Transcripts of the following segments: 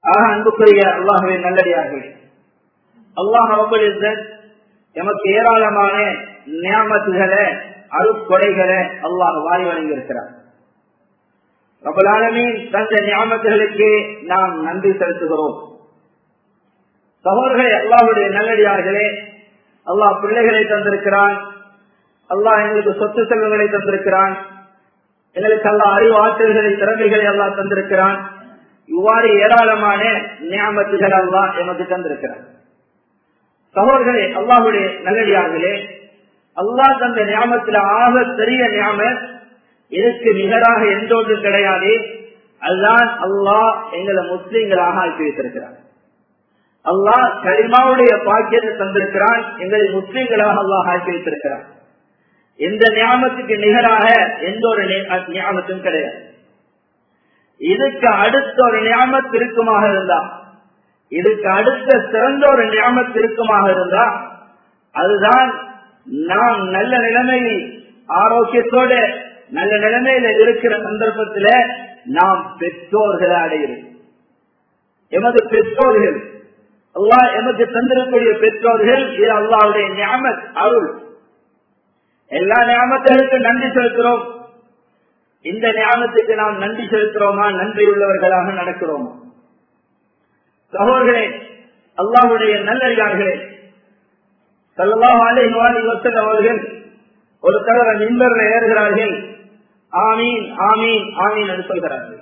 ஆக அன்புக்குரிய அல்லாஹுவை நல்லடியார்களே அல்லாஹ் ரபுல் எமக்கு ஏராளமான நியாமத்துகளை அருட்கொடைகளை அல்லாஹ் வாரி வழங்கியிருக்கிறார் ரபுலாலமே தந்த ஞாபகங்களுக்கு நாம் நன்றி செலுத்துகிறோம் சகோதரர்களே அல்லாஹுடைய நல்லடியார்களே அல்லாஹ் பிள்ளைகளை தந்திருக்கிறான் அல்லாஹ் எங்களுக்கு சொத்து செல்வங்களை தந்திருக்கிறான் எங்களுக்கு அல்லா அறிவு ஆற்றல்களை திறமைகளை அல்லாஹ் தந்திருக்கிறான் இவ்வாறு ஏராளமான நியாமத்துகள் அல்லாஹ் எமக்கு தந்திருக்கிறான் சகோதரர்களே அல்லாஹுடைய நல்லடியார்களே அல்லாஹ் தந்த ஞாபகத்தில் ஆக பெரிய ஞாபகம் இதற்கு நிகராக எந்த ஒன்று கிடையாது அதுதான் அல்லாஹ் எங்களை முஸ்லீம்களாக ஆக்கி வைத்திருக்கிறார் அல்லாஹ் கரிமாவுடைய பாக்கியத்தை தந்திருக்கிறான் எங்களை முஸ்லீம்களாக அல்லாஹ் ஆக்கி வைத்திருக்கிறான் எந்த ஞாபகத்துக்கு நிகராக எந்த ஒரு ஞாபகத்தும் கிடையாது இதுக்கு அடுத்த ஒரு ஞாபகத்து இருக்குமாக இருந்தா இதுக்கு அடுத்த சிறந்த ஒரு ஞாபகத்து இருக்குமாக இருந்தா அதுதான் நாம் நல்ல நிலைமையில் ஆரோக்கியத்தோட நல்ல நிலைமையில இருக்கிற சந்தர்ப்பத்துல நாம் பெற்றோர்களை அடைகிறோம் எமது பெற்றோர்கள் அல்லாஹ் எமக்கு தந்திருக்கக்கூடிய பெற்றோர்கள் இது அல்லாவுடைய ஞாபக அருள் எல்லா ஞாபகத்துக்கும் நன்றி செலுத்துறோம் இந்த ஞாபகத்துக்கு நாம் நன்றி செலுத்துறோமா நன்றி உள்ளவர்களாக நடக்கிறோமா சகோதரர்களே அல்லாஹுடைய நல்லறியார்களே சல்லாஹ் அலை வசல் அவர்கள் ஒரு தடவை மின்பர்ல ஏறுகிறார்கள் ஆமீன் ஆமீன் ஆமீன் என்று சொல்கிறார்கள்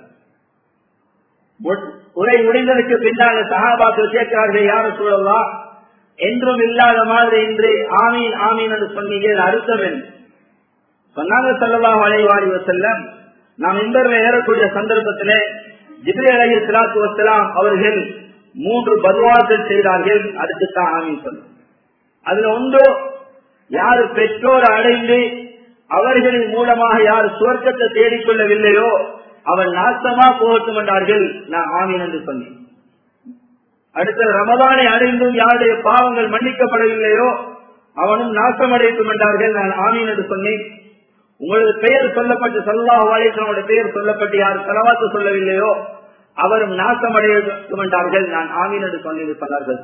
உரை முடிந்ததற்கு பின்னால் சகாபாக்கள் கேட்கிறார்கள் யாரு சூழலாம் என்றும் இல்லாத மாதிரி இன்று ஆமீன் ஆமீன் என்று சொன்னீங்க அர்த்தம் என்ன சொன்னாங்க சல்லல்லாஹ் அலைவாரி வசல்லம் நாம் இன்பர்ல ஏறக்கூடிய சந்தர்ப்பத்திலே ஜிப்ரி அலஹி சலாத்து வசலாம் அவர்கள் மூன்று பதுவாக்கள் செய்தார்கள் அதுக்குத்தான் ஆமீன் சொன்ன அதுல ஒன்று யாரு பெற்றோர் அடைந்து அவர்களின் மூலமாக யார் சுவர்க்கத்தை தேடிக்கொள்ளவில்லையோ அவன் நாசமா போகட்டும் என்றார்கள் நான் ஆமீன் என்று சொன்னேன் அடுத்த ரமதானை அடைந்தும் யாருடைய பாவங்கள் மன்னிக்கப்படவில்லையோ அவனும் நாசமடையட்டும் என்றார்கள் நான் ஆமீன் என்று சொன்னேன் உங்களது பெயர் சொல்லப்பட்டு சல்லா வாலேசனோட பெயர் சொல்லப்பட்டு யார் செலவாத்து சொல்லவில்லையோ அவரும் நாசமடையட்டும் என்றார்கள் நான் ஆமீன் என்று சொன்னேன் சொன்னார்கள்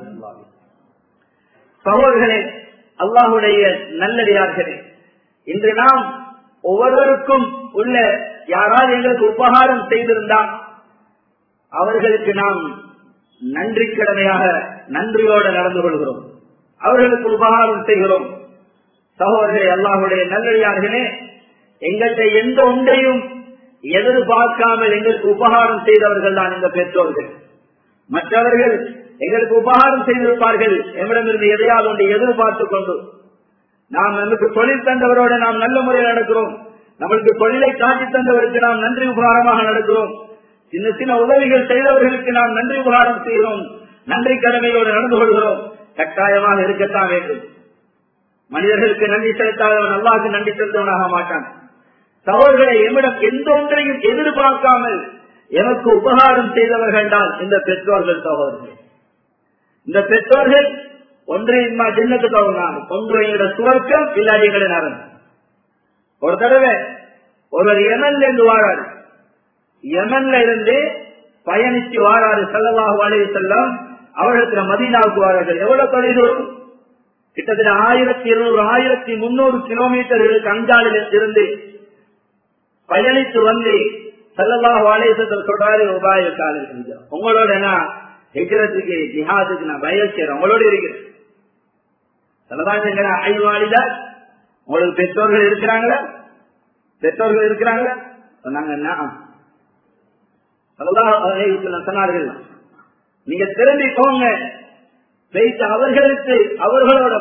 சகோதரர்களே அல்லாஹுடைய நல்லடியார்களே இன்று நாம் ஒவ்வொருவருக்கும் உள்ள யாராவது எங்களுக்கு உபகாரம் செய்திருந்தால் அவர்களுக்கு நாம் நன்றி கடமையாக நன்றியோடு நடந்து கொள்கிறோம் அவர்களுக்கு உபகாரம் செய்கிறோம் சகோதரர்களே அல்லாஹுடைய நல்லடியார்களே எங்கள்கிட்ட எந்த ஒன்றையும் எதிர்பார்க்காமல் எங்களுக்கு உபகாரம் செய்தவர்கள் தான் இந்த பெற்றோர்கள் மற்றவர்கள் எங்களுக்கு உபகாரம் செய்திருப்பார்கள் எம்மிடமிருந்து எதையாவது ஒன்றை எதிர்பார்த்து கொண்டு நாம் நமக்கு தொழில் தந்தவரோடு நாம் நல்ல முறையில் நடக்கிறோம் நம்மளுக்கு தொழிலை காட்டி தந்தவருக்கு நாம் நன்றி உபகாரமாக நடக்கிறோம் சின்ன சின்ன உதவிகள் செய்தவர்களுக்கு நாம் நன்றி உபகாரம் செய்கிறோம் நன்றி கடமையோடு நடந்து கொள்கிறோம் கட்டாயமாக இருக்கத்தான் வேண்டும் மனிதர்களுக்கு நன்றி செலுத்தாதவன் அல்லாவுக்கு நன்றி செலுத்தவனாக மாட்டான் சகோதரர்களை எம்மிடம் எந்த ஒன்றையும் எதிர்பார்க்காமல் எனக்கு உபகாரம் செய்தவர்கள் தான் இந்த பெற்றோர்கள் சகோதரர்கள் இந்த பெற்றோர்கள் ஒன்று இம்மா ஜின்னத்துக்கு அவங்க ஒன்று எங்களோட சுவர்க்கம் இல்லாத எங்களை நரன் ஒரு தடவை ஒருவர் யமன்ல இருந்து வாழாரு யமன்ல இருந்து பயணிச்சு வாழாரு செல்லவாக வாழை செல்லம் அவர்களுக்கு மதீனாவுக்கு வாரார்கள் எவ்வளவு தொலைதூர் கிட்டத்தட்ட ஆயிரத்தி இருநூறு ஆயிரத்தி முன்னூறு கிலோமீட்டர்களுக்கு அஞ்சாலில் இருந்து பயணித்து வந்து செல்லவாக வாழையத்தில் சொல்றாரு உபாய காலம் உங்களோட நான் ஹெஜரத்துக்கு ஜிஹாதுக்கு நான் பயல் செய்யறேன் உங்களோட இருக்கிறேன் சொல்லதான் செஞ்சா ஐவாளிதா உங்களுக்கு பெற்றோர்கள் இருக்கிறாங்களா பெற்றோர்கள் இருக்கிறாங்களா சொன்னாங்க சொன்னார்கள் நீங்க திரும்பி போங்க வைத்து அவர்களுக்கு அவர்களோட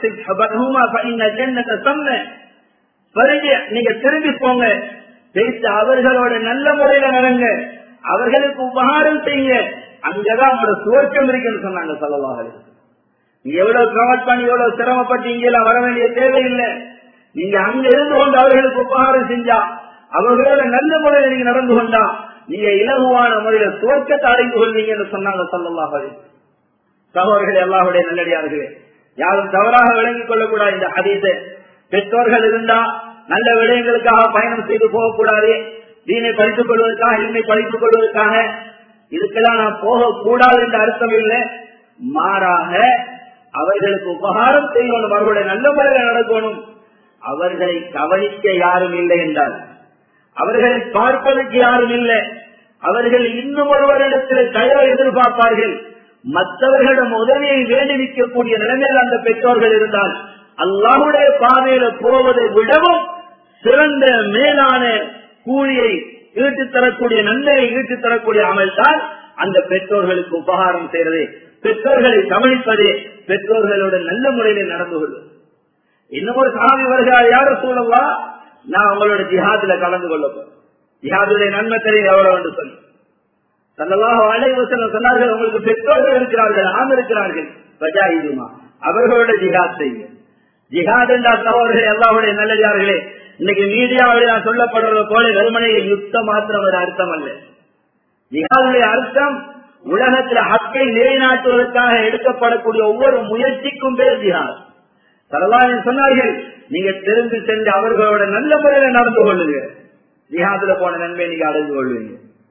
நீங்க திரும்பி போங்க வைத்து அவர்களோட நல்ல முறையில நடங்க அவர்களுக்கு உபகாரம் செய்யுங்க அங்கதான் உங்களோட சுவர்க்கம் இருக்குன்னு சொன்னாங்க சொல்லவாக நீங்க எவ்வளவு டிராவல் பண்ணி எவ்வளவு சிரமப்பட்டு இங்கெல்லாம் வர வேண்டிய தேவையில்லை நீங்க அங்க இருந்து கொண்டு அவர்களுக்கு உபகாரம் செஞ்சா அவர்களோட நல்ல முறையில நீங்க நடந்து கொண்டா நீங்க இலகுவான முறையில சுவர்க்கத்தை அடைந்து கொள்வீங்கன்னு சொன்னாங்க சொல்லலாக சகோதரர்கள் எல்லாருடைய நல்லடியார்களே யாரும் தவறாக விளங்கிக் கொள்ளக்கூடாது இந்த அதீத பெற்றோர்கள் இருந்தா நல்ல விடயங்களுக்காக பயணம் செய்து போகக்கூடாது தீனை படித்துக் கொள்வதற்காக இன்மை படித்துக் கொள்வதற்காக இதுக்கெல்லாம் நான் போகக்கூடாது என்ற அர்த்தம் இல்லை மாறாக அவர்களுக்கு உபகாரம் செய்யணும் அவர்களுடைய நல்ல முறையில் நடக்கணும் அவர்களை கவனிக்க யாரும் இல்லை என்றால் அவர்களை பார்ப்பதற்கு யாரும் இல்லை அவர்கள் இன்னும் ஒருவரிடத்தில் தயவு எதிர்பார்ப்பார்கள் மற்றவர்களிடம் உதவியை வேண்டி நிற்கக்கூடிய நிலைமையில் அந்த பெற்றோர்கள் இருந்தால் அல்லாஹுடைய பாதையில போவதை விடவும் சிறந்த மேலான கூலியை ஈட்டு தரக்கூடிய நன்மையை ஈட்டு தரக்கூடிய அமல் தான் அந்த பெற்றோர்களுக்கு உபகாரம் செய்வது பெற்றோர்களை கவனிப்பது பெற்றோர்களோட நல்ல முறையில் நடந்து கொள்வது இன்னும் ஒரு சாமி வருகிறார் யாரும் சூழவா நான் உங்களோட ஜிஹாதுல கலந்து கொள்ள ஜிஹாதுடைய நன்மை தெரியும் எவ்வளவு என்று சொல்லி சல்லல்லாஹு அலைஹி வஸல்லம் சொன்னார்கள் உங்களுக்கு பெற்றோர்கள் இருக்கிறார்கள் ஆம் இருக்கிறார்கள் பஜாயிதுமா அவர்களோட ஜிஹாத் செய்யுங்க ஜிஹாத் என்றால் சகோதரர்கள் எல்லாருடைய நல்லதார்களே இன்னைக்கு மீடியாவில் நான் சொல்லப்படுறது போல வெறுமனை யுத்தம் மாத்திரம் ஒரு அர்த்தம் அல்ல ஜிஹாதுடைய அர்த்தம் உலகத்தில் ஹக்கை நிலைநாட்டுவதற்காக எடுக்கப்படக்கூடிய ஒவ்வொரு முயற்சிக்கும் பேர் ஜிஹாத் சரலாயன் சொன்னார்கள் நீங்க திரும்பி சென்று அவர்களோட நல்ல முறையில் நடந்து கொள்ளுங்க ஜிஹாதுல போன நன்மை நீங்க அடைந்து கொள்வீங்க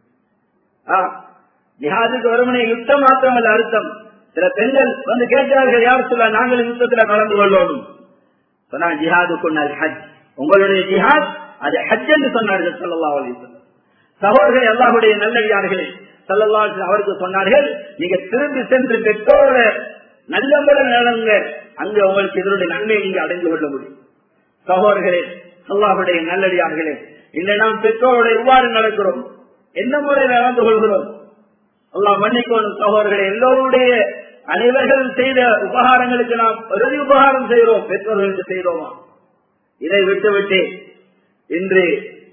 ஜிஹாதுக்கு வருமனை யுத்தம் மாத்திரமல்ல அர்த்தம் சில பெண்கள் வந்து கேட்கிறார்கள் யார் சொல்ல நாங்கள் யுத்தத்துல கலந்து கொள்ளணும் சொன்னா ஜிஹாது கொண்டார் ஹஜ் உங்களுடைய ஜிஹாத் அது ஹஜ் என்று சொன்னார்கள் சல்லா அலி சகோதரர்கள் எல்லாருடைய நல்லடியார்களே சல்லல்லா அவருக்கு சொன்னார்கள் நீங்க திரும்பி சென்று பெற்றோர நல்ல முறை நடங்க அங்க உங்களுக்கு இதனுடைய நன்மையை நீங்க அடைந்து கொள்ள முடியும் சகோதரர்களே அல்லாஹுடைய நல்லடியார்களே இல்லை நாம் பெற்றோரோட எவ்வாறு நடக்கிறோம் என்ன முறையில் நடந்து கொள்கிறோம் அல்லாஹ் மன்னிக்கணும் சகோதரர்களே எல்லோருடைய அனைவர்கள் செய்த உபகாரங்களுக்கு நாம் இறுதி உபகாரம் செய்கிறோம் பெற்றோர்களுக்கு செய்தோமா இதை விட்டுவிட்டு இன்று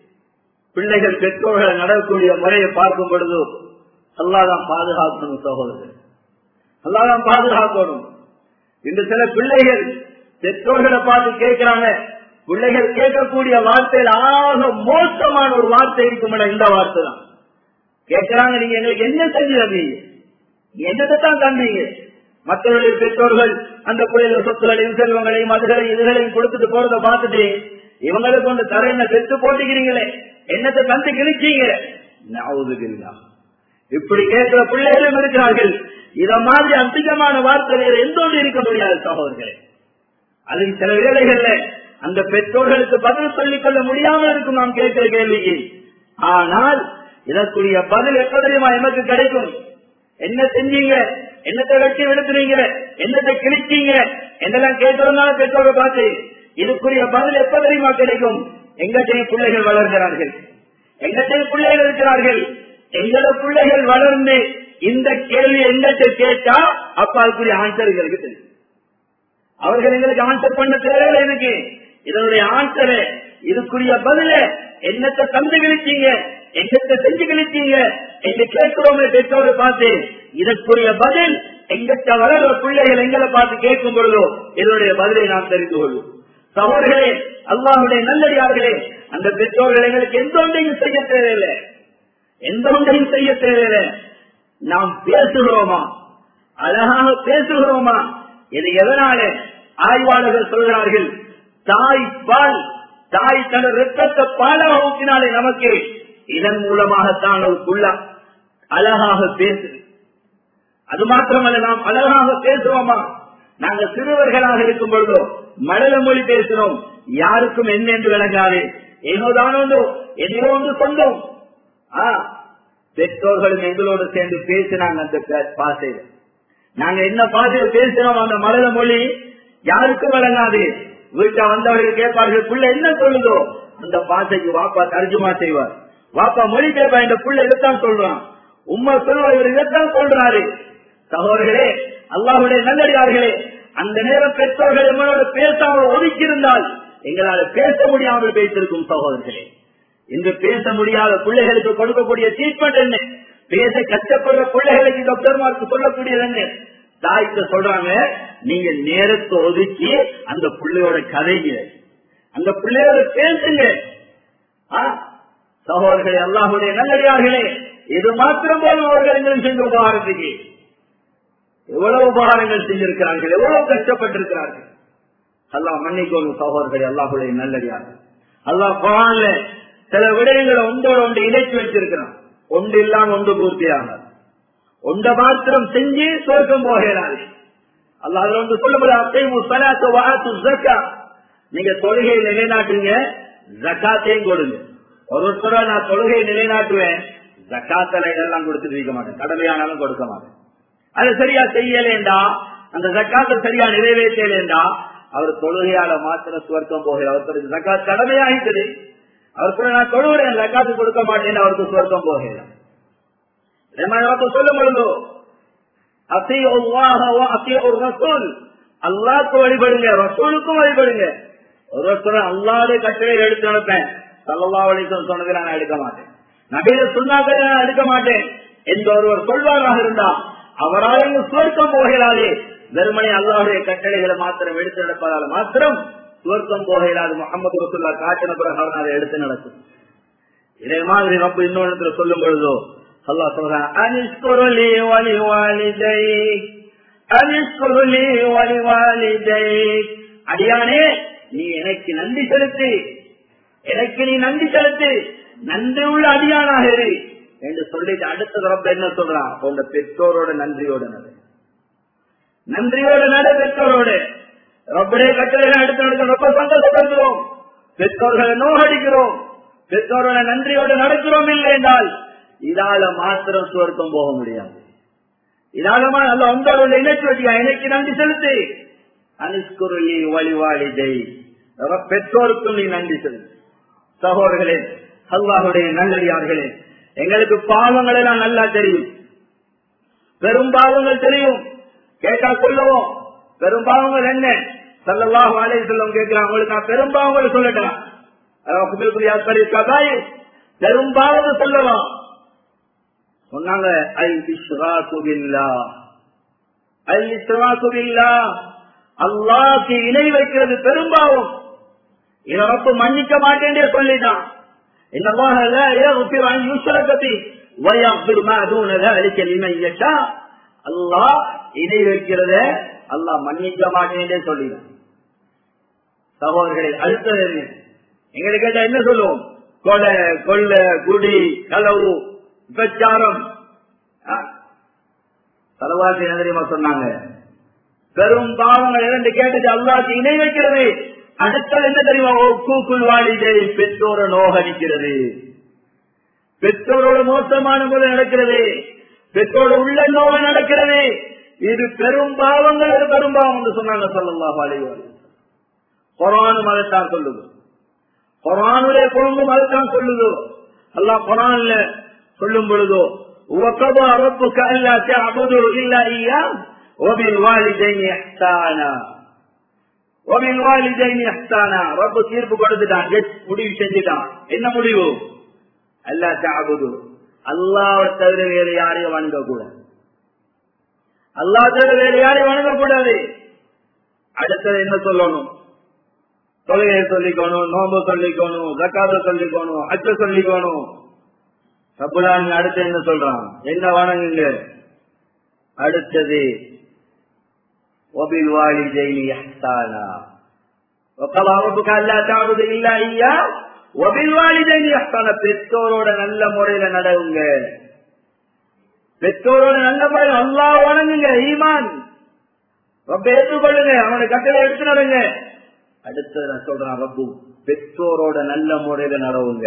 பிள்ளைகள் பெற்றோர்கள் நடக்கக்கூடிய முறையை பார்க்கும் பொழுது அல்லாதான் பாதுகாக்கணும் சகோதரர்கள் அல்லாதான் பாதுகாக்கணும் இன்று சில பிள்ளைகள் பெற்றோர்களை பார்த்து கேட்கிறாங்க பிள்ளைகள் கேட்கக்கூடிய வார்த்தையில் ஆக மோசமான ஒரு வார்த்தை இருக்கும் இந்த வார்த்தை தான் கேட்கிறாங்க நீங்க எங்களுக்கு என்ன செஞ்சு தந்தீங்க என்னதான் தந்தீங்க மற்றவர்களுடைய பெற்றோர்கள் அந்த பிள்ளைகள் சொத்துகளையும் செல்வங்களையும் அதுகளையும் இதுகளையும் கொடுத்துட்டு போறத பார்த்துட்டு இவங்களை கொண்டு தரையில பெற்று போட்டுக்கிறீங்களே என்னத்தை தந்து கிழிச்சீங்க நாவுதுகில்லா இப்படி கேட்கிற பிள்ளைகளும் இருக்கிறார்கள் இத மாதிரி அதிகமான வார்த்தைகள் எந்த ஒன்று இருக்க முடியாது சகோதரர்களே அதுக்கு சில வேலைகள்ல அந்த பெற்றோர்களுக்கு பதில் சொல்லிக் கொள்ள முடியாமல் இருக்கும் நாம் கேட்கிற கேள்விக்கு ஆனால் இதற்குரிய பதில் எப்ப தெரியுமா எனக்கு கிடைக்கும் என்ன செஞ்சீங்க என்னத்தை வெட்டி விடுத்துறீங்க என்னத்தை கிழிச்சீங்க என்னெல்லாம் கேட்கிறதுனால பெற்றோரை பார்த்து இதுக்குரிய பதில் எப்ப தெரியுமா கிடைக்கும் எங்கத்தையும் பிள்ளைகள் வளர்கிறார்கள் எங்கத்தையும் பிள்ளைகள் இருக்கிறார்கள் எங்களோட பிள்ளைகள் வளர்ந்து இந்த கேள்வி எங்கத்தை கேட்டா அப்ப அதுக்குரிய ஆன்சர் எங்களுக்கு தெரியும் அவர்கள் எங்களுக்கு ஆன்சர் பண்ண தேவையில்லை எனக்கு இதனுடைய ஆன்சரு இதுக்குரிய பதில என்னத்தை தந்து கழிச்சீங்க என்னத்தை செஞ்சு கழிச்சீங்க எங்க கேட்கிறோமே பெற்றோரை பார்த்து இதற்குரிய பதில் எங்கிட்ட வளர்ற பிள்ளைகள் எங்களை பார்த்து கேட்கும் பொழுதோ இதனுடைய பதிலை நாம் தெரிந்து கொள்வோம் சகோதரர்களே அல்லாஹுடைய நல்லடியார்களே அந்த பெற்றோர்கள் எங்களுக்கு எந்த ஒன்றையும் செய்ய தேவையில்லை எந்த ஒன்றையும் செய்ய தேவையில்லை நாம் பேசுகிறோமா அழகாக பேசுகிறோமா இது எதனால ஆய்வாளர்கள் சொல்கிறார்கள் தாய் பால் தாய் தன் ரத்தத்தை பாலாக ஊற்றினாலே நமக்கு இதன் மூலமாகத்தான் உள்ள அழகாக பேசு அது மாத்திரமல்ல நாம் அழகாக பேசுவோமா நாங்க சிறுவர்களாக இருக்கும் பொழுதோ மழல மொழி பேசுறோம் யாருக்கும் என்ன என்று விளங்காது ஏனோதானோ எதையோ ஒன்று சொந்தம் பெற்றோர்களும் எங்களோடு சேர்ந்து பேசினாங்க அந்த பாசையில நாங்க என்ன பாசையில் பேசினோம் அந்த மழல மொழி யாருக்கும் விளங்காது வீட்டை வந்தவர்கள் கேட்பார்கள் புள்ள என்ன சொல்லுதோ அந்த பாசைக்கு வாப்பா தர்ஜுமா செய்வார் வாப்பா மொழி கேட்பா இந்த புள்ள இதைத்தான் சொல்றான் உண்மை சொல்லுவா இவர் இதைத்தான் சொல்றாரு சகோதரர்களே அல்லாஹுடைய நல்லடியார்களே அந்த நேரம் பெற்றோர்கள் எங்களோட பேசாமல் ஒதுக்கியிருந்தால் எங்களால் பேச முடியாமல் பேசிருக்கும் சகோதரர்களே இன்று பேச முடியாத பிள்ளைகளுக்கு கொடுக்கக்கூடிய ட்ரீட்மெண்ட் என்ன பேச கஷ்டப்படுற பிள்ளைகளுக்கு டாக்டர்மாருக்கு சொல்லக்கூடியது என்ன தாய்க்கு சொல்றாங்க நீங்க நேரத்தை ஒதுக்கி அந்த பிள்ளையோட கதைங்க அந்த பிள்ளையோட பேசுங்க சகோதரர்களே அல்லாஹுடைய நல்லடியார்களே இது மாத்திரம் போல அவர்கள் செஞ்ச உபகாரத்துக்கு எவ்வளவு உபகாரங்கள் செஞ்சிருக்கிறார்கள் எவ்வளவு கஷ்டப்பட்டிருக்கிறார்கள் அல்லாஹ் மன்னிக்கோங்க சகோதரர்களே அல்லாஹுடைய நல்லடியார்கள் அல்லாஹ் குரான்ல சில விடயங்களை ஒன்றோட ஒன்று இணைச்சு வச்சிருக்கிறான் ஒன்று இல்லாம ஒன்று பூர்த்தியாக ஒன்ற மாத்திரம் செஞ்சு சொர்க்கம் போகிறாரு அல்ல அதுல வந்து சொல்ல நீங்க தொழுகையை நிலைநாட்டுங்க ஜக்காத்தையும் கொடுங்க ஒரு ஒருத்தர நான் தொழுகையை நிலைநாட்டுவேன் ஜக்காத்தல இதெல்லாம் கொடுத்துட்டு இருக்க மாட்டேன் கடமையானாலும் கொடுக்க மாட்டேன் அது சரியா செய்யலேண்டா அந்த ஜக்காத்தை சரியா நிறைவேற்றலேண்டா அவர் தொழுகையால மாத்திர சுவர்க்கம் போகிறார் அவருக்கு ஜக்காத் கடமையாகிட்டது அவர் சொல்ல நான் தொழுகிறேன் ஜக்காத்து கொடுக்க மாட்டேன் அவருக்கு சுவர்க்கம் போகிறார் சொல்லும் பொழுது அல்லாக்கு வழிபடுங்க ரசூலுக்கும் வழிபடுங்க ஒரு வருஷம் அல்லாத கட்டளை எடுத்து நடப்பேன் சல்லா வலிசம் சொன்னதை நான் எடுக்க மாட்டேன் நகையில சொன்னாக்களை நான் எடுக்க மாட்டேன் எந்த ஒருவர் சொல்வாராக இருந்தா அவரால் இங்கு சுவர்க்கம் போகிறாரே வெறுமனை அல்லாவுடைய கட்டளைகளை மாத்திரம் எடுத்து நடப்பதால் மாத்திரம் சுவர்க்கம் போகிறாது முகமது ரசுல்லா காட்டின பிரகாரம் அதை எடுத்து நடக்கும் இதே மாதிரி ரொம்ப இன்னொன்று சொல்லும் பொழுதோ அல்லா சொல்றான் அனிஸ்குருளி வலி வாலிதை அனிஸ்குருளி வலி வாலிதை அடியானே நீ எனக்கு நன்றி செலுத்து எனக்கு நீ நன்றி செலுத்து நன்றி உள்ள அடியானாக இரு என்று சொல்லிட்டு அடுத்த ரப்ப என்ன சொல்றான் உங்க பெற்றோரோட நன்றியோட நடு நன்றியோட நடு பெற்றோரோட ரப்படைய கட்டளை எடுத்து நடக்க ரொம்ப சந்தோஷப்படுகிறோம் பெற்றோர்களை நோகடிக்கிறோம் பெற்றோரோட நன்றியோட நடக்கிறோம் இல்லை என்றால் இதால மாத்திரம் சுவர்க்கம் போக முடியாது இதாலமா நல்ல உங்களோட இணைச்சு வச்சியா எனக்கு நன்றி செலுத்து அனுஷ்குருளி வழிவாளிதை பெற்றோருக்கும் நீ நன்றி செலுத்து சகோதரர்களே அல்லாஹுடைய நல்லடியார்களே எங்களுக்கு பாவங்கள் எல்லாம் நல்லா தெரியும் பெரும் பாவங்கள் தெரியும் கேட்டா சொல்லுவோம் பெரும் பாவங்கள் என்ன சல்லல்லாஹு அலைஹி செல்லம் கேட்கிறான் உங்களுக்கு நான் பெரும் பாவங்கள் சொல்லட்டேன் பெரும் பாவங்கள் சொல்லலாம் சொன்னாங்க அல் இஸ்ராகுபில்லா அல் இஸ்ராகுபில்லா அல்லாஹ்க்கு இணை வைக்கிறது பெரும்பாவம் இதை ரொம்ப மன்னிக்க மாட்டேன் சொல்லிட்டான் அல்லாஹ் இணை வைக்கிறத அல்லாஹ் மன்னிக்க மாட்டேன் சொல்லிடான் சகோதரர்களை அடுத்தது என்ன எங்களுக்கு கேட்டா என்ன சொல்லுவோம் கொலை கொள்ள குடி களவு விபச்சாரம் தலவாசி என்ன தெரியுமா சொன்னாங்க பெரும் பாவங்கள் இரண்டு கேட்டுட்டு அல்லாக்கு இணை வைக்கிறது அடுத்தது என்ன தெரியுமா கூக்குள் வாழிதை பெற்றோர நோகடிக்கிறது பெற்றோரோட மோசமான முறை நடக்கிறது பெற்றோட உள்ள நோக நடக்கிறது இது பெரும் பாவங்கள் இது பெரும் பாவம் என்று சொன்னாங்க சொல்லலாம் அலைவாரி கொரானு மதத்தான் சொல்லுது கொரானுடைய குழம்பும் அதைத்தான் சொல்லுது அல்லாஹ் கொரான்ல சொல்லும் பொழுதோ وقضى ربك ألا تعبدوا إلا إياه وبالوالدين إحسانا وبالوالدين إحسانا رب தீர்ப்பு கொடுத்துட்டான் முடிவு செஞ்சுட்டான் என்ன முடிவு அல்லா தாபுது அல்லாவை தவிர வேறு யாரையும் வணங்க கூடாது அல்லா தவிர வேறு யாரையும் வணங்க கூடாது அடுத்தது என்ன சொல்லணும் தொழுகையை சொல்லிக்கணும் நோம்பு சொல்லிக்கணும் ஜக்காத சொல்லிக்கணும் அச்ச சொல்லிக்கணும் ரப்புலான் அடுத்து என்ன சொல்றான் என்ன வணங்குங்க அடுத்தது ஒபில் வாலி ஜெயினி அஹ்தானா وقضى ربك الا تعبد الا اياه وبالوالدين احسانا பெற்றோரோட நல்ல முறையில நடவுங்க பெற்றோரோட நல்ல முறையில் அல்லாஹ் வணங்குங்க ஈமான் ரொம்ப ஏற்றுக்கொள்ளுங்க அவனை கட்டளை எடுத்து நடங்க அடுத்து நான் சொல்றான் ரப்பு பெற்றோரோட நல்ல முறையில நடவுங்க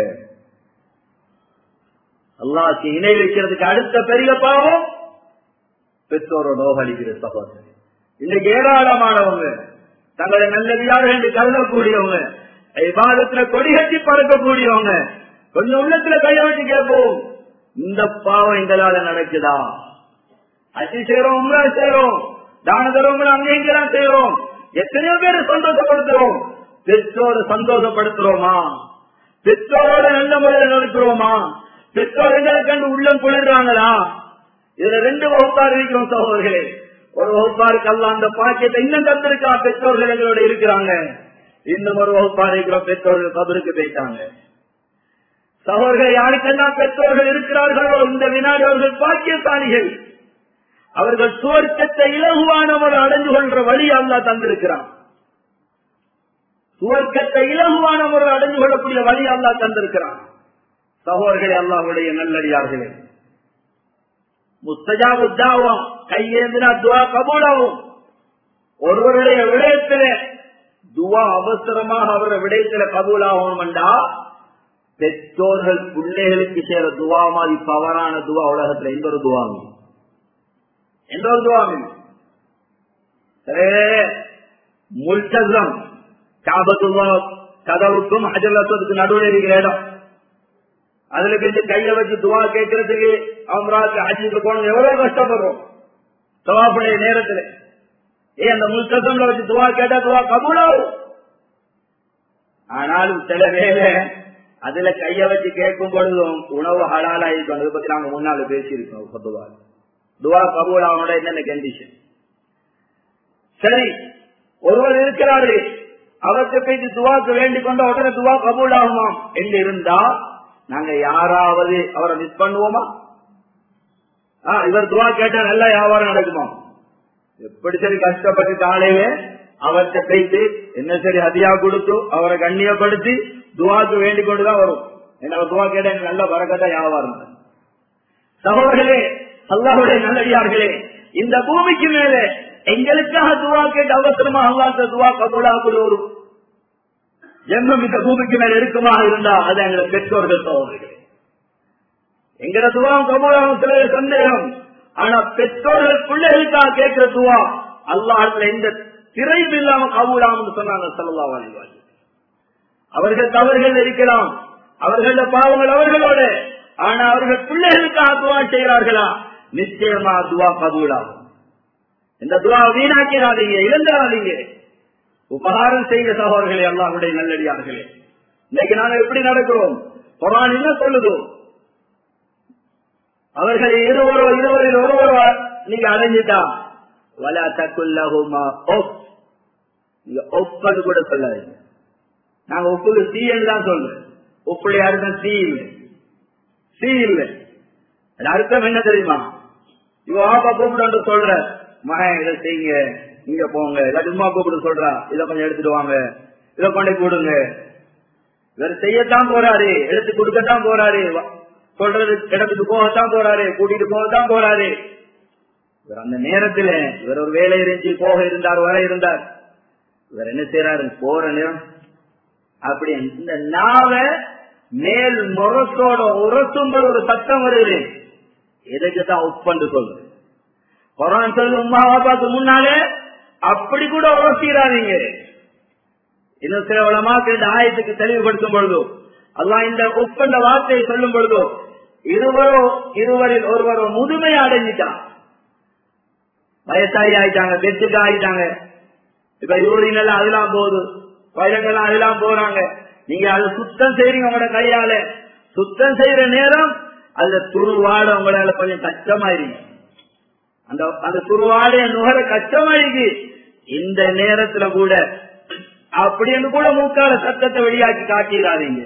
அல்லாஹ்க்கு இணை வைக்கிறதுக்கு அடுத்த பெரிய பாவம் பெற்றோரோட நோகடிக்கிற சகோதரர் இன்னைக்கு ஏராளமானவங்க தங்களை நல்லடியார்கள் என்று கருதக்கூடியவங்க விவாதத்துல கொடிகட்டி பறக்கக்கூடியவங்க கொஞ்சம் உள்ளத்துல கைய வச்சு கேட்போம் இந்த பாவம் எங்களால நடக்குதா அச்சு செய்யறோம் உங்களை செய்யறோம் தான தர்மங்கள் அங்கே இங்கெல்லாம் செய்யறோம் எத்தனையோ பேரை சந்தோஷப்படுத்துறோம் பெற்றோரை சந்தோஷப்படுத்துறோமா பெற்றோரோட நல்ல முறையில் நடக்கிறோமா பெற்றோர் எங்களை கண்டு உள்ளம் குளிர்றாங்களா இதுல ரெண்டு வகுப்பார் இருக்கிறோம் சகோதரர்களே ஒரு வகுப்பாருக்கு அல்ல அந்த பாக்கியத்தை இன்னும் தந்திருக்கா பெற்றோர்கள் எங்களோட இருக்கிறாங்க இன்னும் ஒரு வகுப்பார் இருக்கிறோம் பெற்றோர்கள் கபருக்கு போயிட்டாங்க சகோதரர்கள் யாருக்கெல்லாம் பெற்றோர்கள் இருக்கிறார்களோ இந்த வினாடி அவர்கள் பாக்கியசாலிகள் அவர்கள் சுவர்க்கத்தை இலகுவானவர் அடைஞ்சு கொள்ற வழி அல்லா தந்திருக்கிறான் சுவர்க்கத்தை இலகுவானவர் அடைஞ்சு கொள்ளக்கூடிய வழி அல்லா தந்திருக்கிறான் சகோதரர்களே அல்லாவுடைய நல்லடியார்களே முஸ்தஜாபுத்தாவும் கையேந்தினா துவா கபூலாவும் ஒருவருடைய விடயத்தில துவா அவசரமாக அவருடைய விடயத்தில கபூலாகணும்டா பெற்றோர்கள் பிள்ளைகளுக்கு சேர துவா மாதிரி பவரான துவா உலகத்துல எந்த ஒரு துவாமி எந்த ஒரு துவாமி முல்தம் காபத்துல்லா கதவுக்கும் அஜலத்துக்கு நடுவில் இருக்கிற இடம் அதுல கண்டு கையில வச்சு துவா கேட்கறதுக்கு அவராக்கு அஜிக்கு போனது எவ்வளவு கஷ்டப்படுறோம் துவாப்புடைய நேரத்துல ஏ அந்த முல்தம்ல வச்சு துவா கேட்டா துவா கபூலாகும் ஆனாலும் சில வேலை அதுல கைய வச்சு கேட்கும் பொழுதும் உணவு ஹலாலா இருக்கும் அதை பத்தி நாங்க முன்னால பேசியிருக்கோம் பொதுவா துவா கபூல் அவனோட என்னென்ன கண்டிஷன் சரி ஒருவர் இருக்கிறாரு அவருக்கு போயிட்டு துவாக்கு வேண்டிக் கொண்ட உடனே துவா கபூல் ஆகுமாம் என்று இருந்தா நாங்க யாராவது அவரை மிஸ் பண்ணுவோமா இவர் துவா கேட்டா நல்லா வியாபாரம் நடக்குமா எப்படி சரி கஷ்டப்பட்டு காலையில அவர்கிட்ட போயிட்டு என்ன சரி அதிகா கொடுத்து அவரை கண்ணியப்படுத்தி துவாக்கு வேண்டிக் கொண்டுதான் வரும் என்ன துவா கேட்ட எனக்கு நல்ல வரக்கத்தா வியாபாரம் சகோதரர்களே அல்லாஹுடைய நல்லடியார்களே இந்த பூமிக்கு மேல எங்களுக்காக துவா கேட்டு அவசரமா அல்லாத்த துவா கபூலா வரும் ஜென்மம் இந்த பூமிக்கு மேல இருக்குமா இருந்தா அது எங்களை பெற்றோர்கள் சகோதரர்களே எங்கட துவா கபூலாகும் சில சந்தேகம் ஆனா பெற்றோர்கள் பிள்ளைகளுக்காக கேட்கிற துவா அல்லாஹத்துல எந்த திரைப்பு இல்லாம கபூலாம்னு சொன்னாங்க சல்லா வாலிவாஜி அவர்கள் தவறுகள் இருக்கலாம் அவர்கள பாவங்கள் அவர்களோட ஆனா அவர்கள் பிள்ளைகளுக்காக துவா செய்கிறார்களா நிச்சயமா துவா கபூலாகும் இந்த துவா வீணாக்கிறாதீங்க இழந்துடாதீங்க உபகாரம் செய்த சகோதரர்களே அல்லாவுடைய நல்லடியார்களே இன்னைக்கு நாங்க எப்படி நடக்கிறோம் குரான் என்ன சொல்லுதோ அவர்கள் இருவரோ இருவரில் ஒருவரோ நீங்க அடைஞ்சிட்டா வலா தக்குல்லகுமா ஒப் நீங்க ஒப்பது கூட சொல்லாதீங்க நாங்க ஒப்புக்கு சி என்று தான் சொல்றேன் ஒப்புடைய அர்த்தம் சி இல்லை சி இல்லை அது அர்த்தம் என்ன தெரியுமா இவ ஆப்பா கூப்பிட்டு சொல்ற மகன் இதை செய்யுங்க இங்க போங்க இல்லாட்டி உமா கூப்பிட்டு சொல்றா இதை கொஞ்சம் எடுத்துட்டு வாங்க இதை கொண்டு கொடுங்க இவர் செய்யத்தான் போறாரு எடுத்து கொடுக்கத்தான் போறாரு சொல்றது இடத்துக்கு போகத்தான் போறாரு கூட்டிட்டு போகத்தான் போறாரு இவர் அந்த நேரத்துல இவர் ஒரு வேலை இருந்து போக இருந்தார் வர இருந்தார் இவர் என்ன செய்யறாரு போற நேரம் அப்படி இந்த நாவ மேல் முரசோட உரசும்போது ஒரு சத்தம் வருது எதுக்கு தான் உட்பண்டு சொல்லு கொரோனா சொல்லு உமா பாப்பாக்கு முன்னாலே அப்படி கூட உரசிடாதீங்க இன்னும் சில உலமாக்கு இந்த ஆயத்துக்கு தெளிவுபடுத்தும் பொழுதோ அல்லாஹ் இந்த உட்பண்ட வார்த்தையை சொல்லும் பொழுதோ இருவரோ இருவரில் ஒருவரோ முதுமை அடைஞ்சிட்டான் வயசாகி ஆயிட்டாங்க பெற்றுக்கு ஆயிட்டாங்க இப்ப யூரின் எல்லாம் அதெல்லாம் போகுது வயலட் எல்லாம் அதெல்லாம் போறாங்க நீங்க அதை சுத்தம் செய்றீங்க உங்களோட கையால சுத்தம் செய்யற நேரம் அதுல துருவாட உங்களால கொஞ்சம் கஷ்டமாயிருங்க அந்த அந்த துருவாடைய நுகர கஷ்டமாயிருக்கு இந்த நேரத்துல கூட அப்படின்னு கூட மூக்கால சத்தத்தை வெளியாக்கி காட்டிடாதீங்க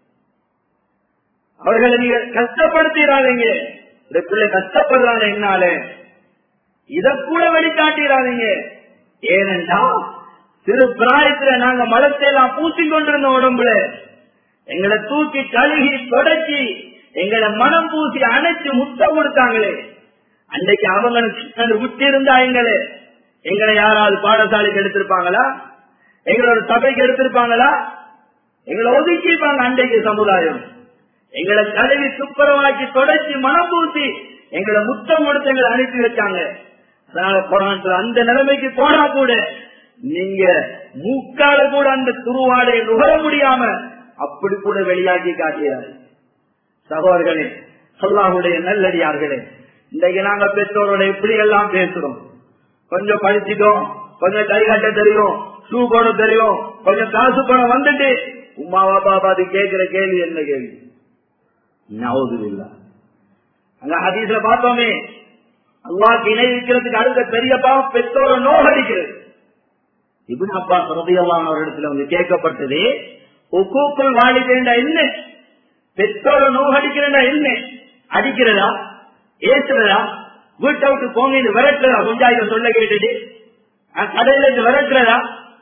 அவர்களை நீங்க கஷ்டப்படுத்திடாதீங்க இந்த பிள்ளை கஷ்டப்படுறாங்க என்னால இத கூட வெளிக்காட்டிடாதீங்க ஏனென்றா சிறு பிராயத்துல நாங்க மலத்தை எல்லாம் பூசி கொண்டிருந்த உடம்புல எங்களை தூக்கி கழுகி தொடச்சி எங்களை மனம் பூசி அணைச்சு முத்தம் கொடுத்தாங்களே அன்றைக்கு அவங்க விட்டு இருந்தா எங்களை எங்களை யாராவது பாடசாலைக்கு எடுத்திருப்பாங்களா எங்களோட சபைக்கு எடுத்திருப்பாங்களா எங்களை ஒதுக்கிப்பாங்க அன்றைக்கு சமுதாயம் எங்களை கழுவி துப்புரவாக்கி தொடச்சி மனம் பூசி எங்களை முத்தம் கொடுத்து எங்களை அனுப்பி வச்சாங்க அதனால போராட்டத்தில் அந்த நிலைமைக்கு போனா கூட நீங்க மூக்கால கூட அந்த துருவாடை நுகர முடியாம அப்படி கூட வெளியாக்கி காட்டினார் சகோதரர்களே சொல்லாஹுடைய நல்லடியார்களே இன்றைக்கு நாங்க பெற்றோரோட எப்படி எல்லாம் பேசுறோம் கொஞ்சம் படிச்சுட்டோம் கொஞ்சம் கை கட்ட தெரியும் ஷூ போட தெரியும் கொஞ்சம் காசு பணம் வந்துட்டு உமாவா பாபா அது கேட்கிற கேள்வி என்ன கேள்வி நவது இல்ல அங்க ஹதீஸ்ல பார்த்தோமே அல்லாக்கு இணை வைக்கிறதுக்கு அடுத்த பெரிய பாவம் பெற்றோரை நோகடிக்கிறது இபின் அப்பா ரபியல்லான் அவரிடத்துல வந்து கேட்கப்பட்டது ஒக்கூக்குள் வாழிக்கிறா என்ன பெற்றோரை நோகடிக்கிறா என்ன அடிக்கிறதா ஏசுறதா வீட்டை விட்டு போங்க இது விரட்டுறதா கொஞ்சம் சொல்ல கேட்டுட்டு கடையில இது விரட்டுறதா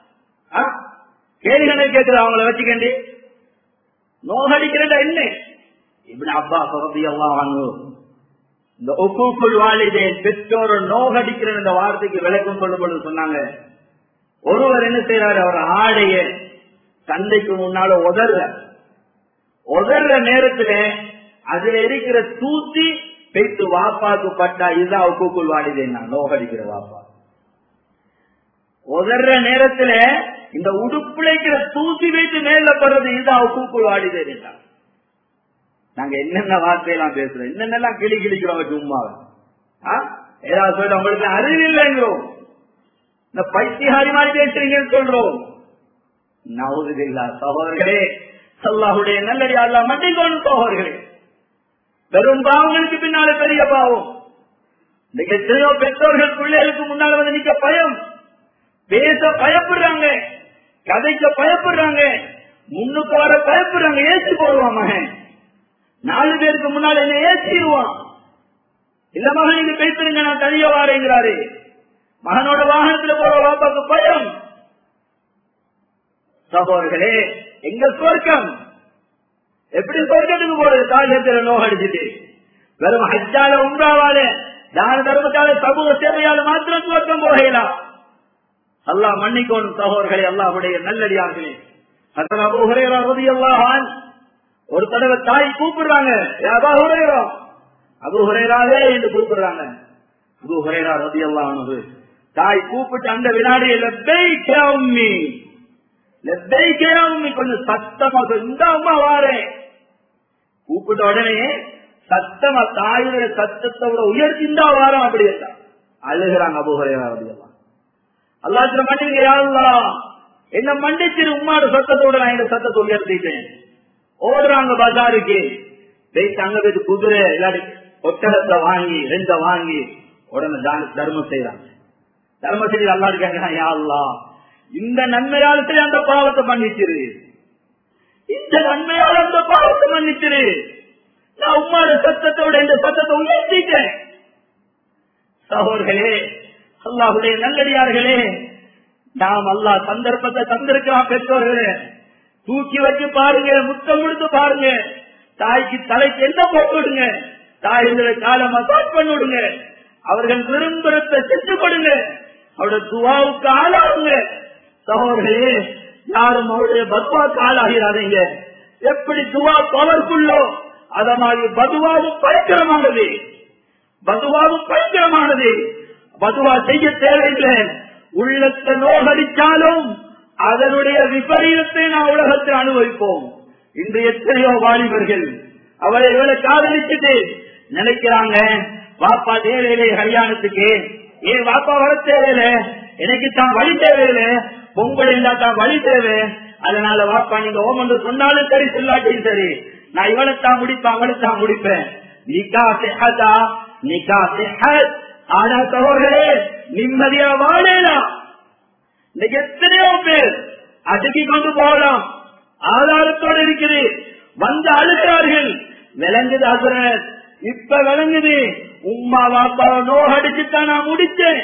கேள்வி கேட்கிறதா அவங்கள வச்சுக்கண்டி நோகடிக்கிறதா என்ன இப்படி அப்பா ரபியல்லாம் வாங்குவோம் இந்த ஒப்புக்குள் வாழிதே பெற்றோர் நோகடிக்கிற இந்த வார்த்தைக்கு விளக்கம் சொல்லும் பொழுது சொன்னாங்க ஒருவர் என்ன செய்யறாரு அவர் ஆடைய தந்தைக்கு முன்னால உதர்ற உதர்ற நேரத்துல அதுல இருக்கிற தூசி பெற்று வாப்பாக்கு பட்டா இதுதான் ஒப்புக்குள் வாழிதேன் நான் நோகடிக்கிற வாப்பா உதர்ற நேரத்துல இந்த உடுப்புல இருக்கிற தூசி வைத்து மேல படுறது இதுதான் ஒப்புக்குள் வாழிதேன் என்றார் நாங்க என்னென்ன வார்த்தையெல்லாம் பேசுறோம் என்னென்னலாம் கிளி கிளிக்கிறோம் சும்மாவை ஏதாவது சொல்ல உங்களுக்கு அறிவு இல்லைங்கிறோம் இந்த பைத்தியகாரி மாதிரி பேசுறீங்கன்னு சொல்றோம் நவுதில்லா சகோதரர்களே அல்லாஹுடைய நல்லடி அல்லா மண்டிக்கோணும் சகோதரர்களே பெரும் பாவங்களுக்கு பின்னால பெரிய பாவம் இன்னைக்கு எத்தனையோ பெற்றோர்கள் பிள்ளைகளுக்கு முன்னால வந்து நிக்க பயம் பேச பயப்படுறாங்க கதைக்க பயப்படுறாங்க முன்னுக்கு வர பயப்படுறாங்க ஏசி போடுவான் மகன் நாலு பேருக்கு முன்னால என்ன ஏற்றிடுவான் இல்ல மகன் நீங்க பேசுறீங்க நான் தனியா வாரேங்கிறாரு மகனோட வாகனத்துல போற வாப்பாக்கு பயம் சகோதரர்களே எங்க சொர்க்கம் எப்படி சொர்க்கத்துக்கு போறது தாஜத்துல நோகடிச்சுட்டு வெறும் ஹஜ்ஜால உண்டாவால தான தர்மத்தால சமூக சேவையால மாத்திரம் சொர்க்கம் போகலாம் அல்லாஹ் மன்னிக்கோணும் சகோதரர்களே அல்லாஹுடைய நல்லடியார்களே அத்தனை அபுஹரேரா ரலியல்லாஹு ஒரு தடவை தாய் கூப்பிடுறாங்க அபா ஹுரேரா அபு ஹுரேராவே என்று கூப்பிடுறாங்க அபு ஹுரேரா ரலியல்லாஹு தாய் கூப்பிட்டு அந்த வினாடியை லெப்பை உம்மி லெப்பை உம்மி கொஞ்சம் சத்தமா இந்த அம்மா வாரேன் கூப்பிட்ட உடனே சத்தமா தாயோட சத்தத்தோட உயர்த்தி இந்த வாரம் அப்படி இருந்தா அழுகிறாங்க அபுஹரேரா ரலியல்லாஹு அல்லாத்துல மன்னிங்க யாருலா என்ன மன்னிச்சிரு உம்மாட சத்தத்தோட நான் இந்த சத்தத்தை உயர்த்திட்டேன் ஓடுறாங்க பஜாருக்கு போயிட்டு அங்க போயிட்டு குதிரை இல்லாட்டி ஒட்டகத்தை வாங்கி ரெண்ட வாங்கி உடனே தர்மம் செய்யறாங்க தர்மம் செய்து அல்லா இருக்காங்க யாருலா இந்த நன்மையால அந்த பாவத்தை மன்னிச்சிரு இந்த நன்மையால அந்த பாவத்தை மன்னிச்சிரு நான் உம்மாட சத்தத்தோட இந்த சத்தத்தை உயர்த்திட்டேன் சகோதர்களே அல்லாஹுடைய நல்லடியார்களே நாம் அல்லா சந்தர்ப்பத்தை தந்திருக்கலாம் பெற்றோர்களே தூக்கி வச்சு பாருங்க முத்தம் கொடுத்து பாருங்க தாய்க்கு தலைக்கு என்ன போட்டு விடுங்க தாய்களை கால மசாஜ் பண்ணி விடுங்க அவர்கள் விரும்புறத்தை செஞ்சு கொடுங்க அவருடைய துவாவுக்கு ஆளாகுங்க சகோதரர்களே யாரும் அவருடைய பத்வாக்கு ஆளாகிறாதீங்க எப்படி துவா பவர்ஃபுல்லோ அத மாதிரி பதுவாவும் பயங்கரமானது பதுவாவும் பயங்கரமானது பதுவா செய்ய தேவையில்லை உள்ளத்தை நோகடிச்சாலும் அதனுடைய விபரீதத்தை நாம் உலகத்தில் அனுபவிப்போம் இன்று எத்தனையோ வாலிபர்கள் அவரை இவரை காதலிச்சுட்டு நினைக்கிறாங்க பாப்பா தேவையில்லை கல்யாணத்துக்கு ஏன் பாப்பா வர தேவையில்லை எனக்கு தான் வழி தேவையில்லை பொங்கல் இருந்தா தான் வழி தேவை அதனால வாப்பா நீங்க ஓம் என்று சொன்னாலும் சரி சொல்லாட்டியும் சரி நான் இவளைத்தான் முடிப்பேன் அவளைத்தான் முடிப்பேன் நிக்கா செஹதா நிக்கா செஹத் ஆனா சகோதரே நிம்மதியா வாழலாம் இன்னைக்கு எத்தனையோ பேர் அடுக்கி கொண்டு போகலாம் ஆதாரத்தோடு இருக்குது வந்து அழுகிறார்கள் விளங்குது அசுரன் இப்ப விளங்குது உமா வாப்பாவை நோகடிச்சுதான் நான் முடிச்சேன்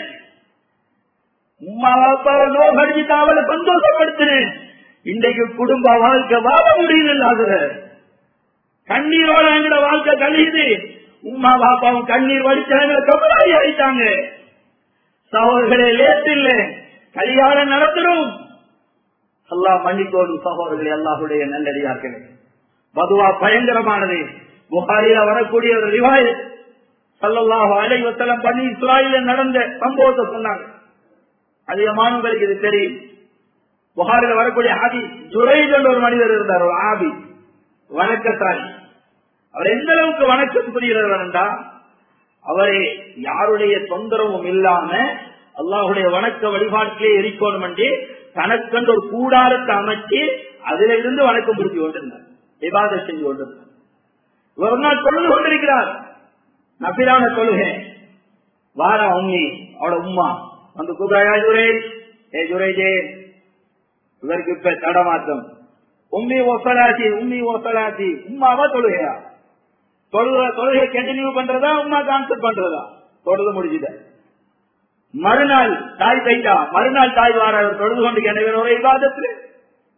உமா வாப்பாவை நோகடிச்சுதான் அவளை சந்தோஷப்படுத்தினேன் இன்றைக்கு குடும்ப வாழ்க்கை வாழ முடியல அசுரன் கண்ணீரோட எங்கட வாழ்க்கை கழியுது உமா பாப்பாவும் கண்ணீர் வடிச்சாங்க கபலாளி ஆயிட்டாங்க சகோதரர்களே லேட் இல்ல கல்யாணம் நடத்தணும் அல்லா மன்னிக்கோடும் சகோதரர்களே அல்லாஹுடைய நல்லடியார்களே பதுவா பயங்கரமானது புகாரில வரக்கூடிய ஒரு ரிவாய் சல்லாஹு அலைவத்தலம் பண்ணி இஸ்ராயில நடந்த சம்பவத்தை சொன்னாங்க அதிகமானவங்களுக்கு இது தெரியும் புகாரில வரக்கூடிய ஆதி ஜுரைஜ் என்ற ஒரு மனிதர் இருந்தார் ஒரு ஆபி வணக்கத்தாரி அவர் எந்த அளவுக்கு வணக்கத்துக்குரியவர் என்றா அவரை யாருடைய தொந்தரவும் இல்லாம அல்லாஹுடைய வணக்க வழிபாட்டிலே இருக்கணும் என்று தனக்கென்று ஒரு கூடாரத்தை அமைச்சு அதுல இருந்து வணக்கம் புரிஞ்சு கொண்டிருந்தார் விவாதம் செஞ்சு கொண்டிருந்தார் ஒரு நாள் தொழுது கொண்டிருக்கிறார் நபிலான தொழுகை வாரா உம்மி அவட உம்மா வந்து கூப்பிடா ஜுரை ஏ ஜுரைஜே இவருக்கு இப்ப தடமாற்றம் உம்மி ஒசலாசி உம்மி ஒசலாசி உம்மாவா தொழுகையா தொழுக தொழுகை கண்டினியூ பண்றதா உமா கான்செப்ட் பண்றதா தொழுது முடிஞ்சுத மறுநாள் தாய் போயிட்டா மறுநாள் தாய் வார தொழுது கொண்டு எனவே ஒரு விவாதத்துல